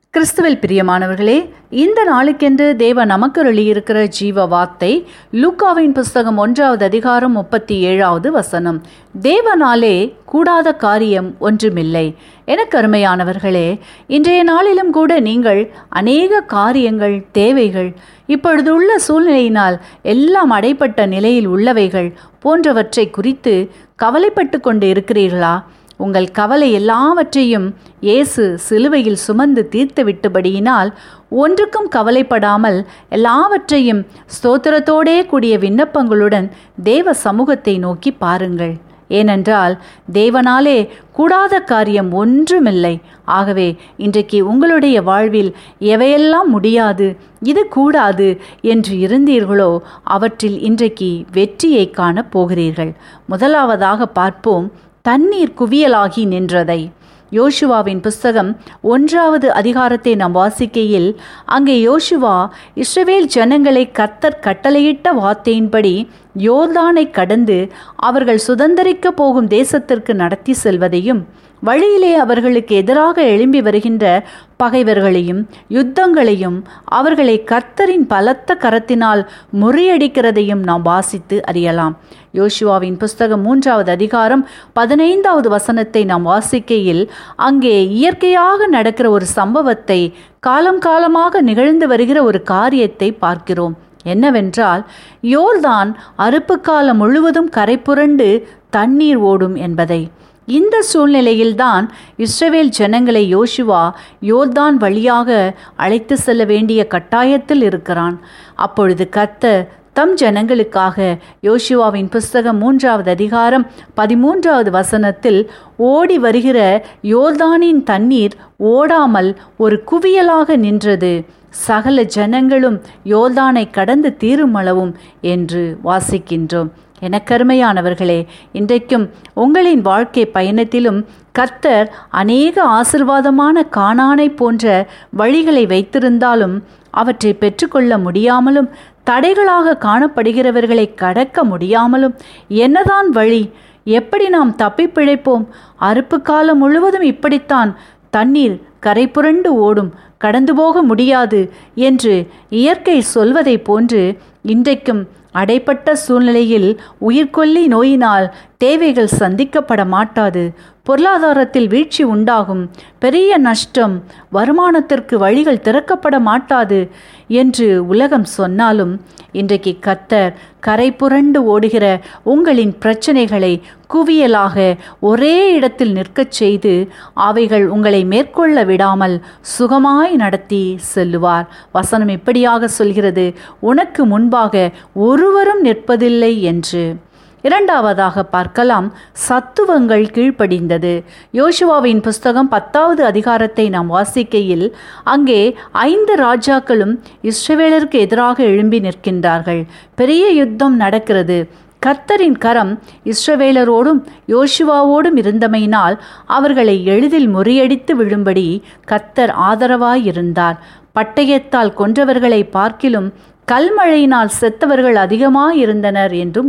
கிறிஸ்துவில் பிரியமானவர்களே இந்த நாளுக்கென்று தேவ நமக்கருளியிருக்கிற ஜீவ வார்த்தை லூக்காவின் புஸ்தகம் ஒன்றாவது அதிகாரம் முப்பத்தி ஏழாவது வசனம் தேவனாலே கூடாத காரியம் ஒன்றுமில்லை எனக்கு அருமையானவர்களே இன்றைய நாளிலும் கூட நீங்கள் அநேக காரியங்கள் தேவைகள் இப்பொழுதுள்ள சூழ்நிலையினால் எல்லாம் அடைப்பட்ட நிலையில் உள்ளவைகள் போன்றவற்றை குறித்து கவலைப்பட்டு கொண்டு இருக்கிறீர்களா உங்கள் கவலை எல்லாவற்றையும் இயேசு சிலுவையில் சுமந்து தீர்த்து விட்டபடியினால் ஒன்றுக்கும் கவலைப்படாமல் எல்லாவற்றையும் ஸ்தோத்திரத்தோடே கூடிய விண்ணப்பங்களுடன் தேவ சமூகத்தை நோக்கி பாருங்கள் ஏனென்றால் தேவனாலே கூடாத காரியம் ஒன்றுமில்லை ஆகவே இன்றைக்கு உங்களுடைய வாழ்வில் எவையெல்லாம் முடியாது இது கூடாது என்று இருந்தீர்களோ அவற்றில் இன்றைக்கு வெற்றியை காணப் போகிறீர்கள் முதலாவதாக பார்ப்போம் தண்ணீர் குவியலாகி நின்றதை யோசுவாவின் புஸ்தகம் ஒன்றாவது அதிகாரத்தை நாம் வாசிக்கையில் அங்கே யோசுவா இஸ்ரவேல் ஜனங்களை கத்தர் கட்டளையிட்ட வார்த்தையின்படி யோர்தானை கடந்து அவர்கள் சுதந்திரிக்க போகும் தேசத்திற்கு நடத்தி செல்வதையும் வழியிலே அவர்களுக்கு எதிராக எழும்பி வருகின்ற பகைவர்களையும் யுத்தங்களையும் அவர்களை கர்த்தரின் பலத்த கரத்தினால் முறியடிக்கிறதையும் நாம் வாசித்து அறியலாம் யோசுவாவின் புஸ்தகம் மூன்றாவது அதிகாரம் பதினைந்தாவது வசனத்தை நாம் வாசிக்கையில் அங்கே இயற்கையாக நடக்கிற ஒரு சம்பவத்தை காலம் காலமாக நிகழ்ந்து வருகிற ஒரு காரியத்தை பார்க்கிறோம் என்னவென்றால் யோர்தான் அறுப்பு காலம் முழுவதும் கரை புரண்டு தண்ணீர் ஓடும் என்பதை இந்த சூழ்நிலையில்தான் இஸ்ரவேல் ஜனங்களை யோசுவா யோர்தான் வழியாக அழைத்து செல்ல வேண்டிய கட்டாயத்தில் இருக்கிறான் அப்பொழுது கத்த தம் ஜனங்களுக்காக யோசுவாவின் புஸ்தகம் மூன்றாவது அதிகாரம் பதிமூன்றாவது வசனத்தில் ஓடி வருகிற யோர்தானின் தண்ணீர் ஓடாமல் ஒரு குவியலாக நின்றது சகல ஜனங்களும் யோர்தானை கடந்து தீருமளவும் என்று வாசிக்கின்றோம் எனக்கருமையானவர்களே இன்றைக்கும் உங்களின் வாழ்க்கை பயணத்திலும் கர்த்தர் அநேக ஆசிர்வாதமான காணானை போன்ற வழிகளை வைத்திருந்தாலும் அவற்றை பெற்றுக்கொள்ள முடியாமலும் தடைகளாக காணப்படுகிறவர்களை கடக்க முடியாமலும் என்னதான் வழி எப்படி நாம் தப்பி பிழைப்போம் அறுப்பு காலம் முழுவதும் இப்படித்தான் தண்ணீர் கரை புரண்டு ஓடும் கடந்து போக முடியாது என்று இயற்கை சொல்வதை போன்று இன்றைக்கும் அடைப்பட்ட சூழ்நிலையில் உயிர்கொல்லி நோயினால் தேவைகள் சந்திக்கப்பட மாட்டாது பொருளாதாரத்தில் வீழ்ச்சி உண்டாகும் பெரிய நஷ்டம் வருமானத்திற்கு வழிகள் திறக்கப்பட மாட்டாது என்று உலகம் சொன்னாலும் இன்றைக்கு கத்தர் கரை புரண்டு ஓடுகிற உங்களின் பிரச்சனைகளை குவியலாக ஒரே இடத்தில் நிற்கச் செய்து அவைகள் உங்களை மேற்கொள்ள விடாமல் சுகமாய் நடத்தி செல்லுவார் வசனம் இப்படியாக சொல்கிறது உனக்கு முன்பாக ஒருவரும் நிற்பதில்லை என்று இரண்டாவதாக பார்க்கலாம் சத்துவங்கள் கீழ்ப்படிந்தது யோசுவாவின் புஸ்தகம் பத்தாவது அதிகாரத்தை நாம் வாசிக்கையில் அங்கே ஐந்து ராஜாக்களும் இஸ்ரவேலருக்கு எதிராக எழும்பி நிற்கின்றார்கள் பெரிய யுத்தம் நடக்கிறது கர்த்தரின் கரம் இஸ்ரவேலரோடும் யோசுவாவோடும் இருந்தமையினால் அவர்களை எளிதில் முறியடித்து விழும்படி கர்த்தர் ஆதரவாயிருந்தார் பட்டயத்தால் கொன்றவர்களை பார்க்கிலும் கல்மழையினால் செத்தவர்கள் அதிகமாயிருந்தனர் என்றும்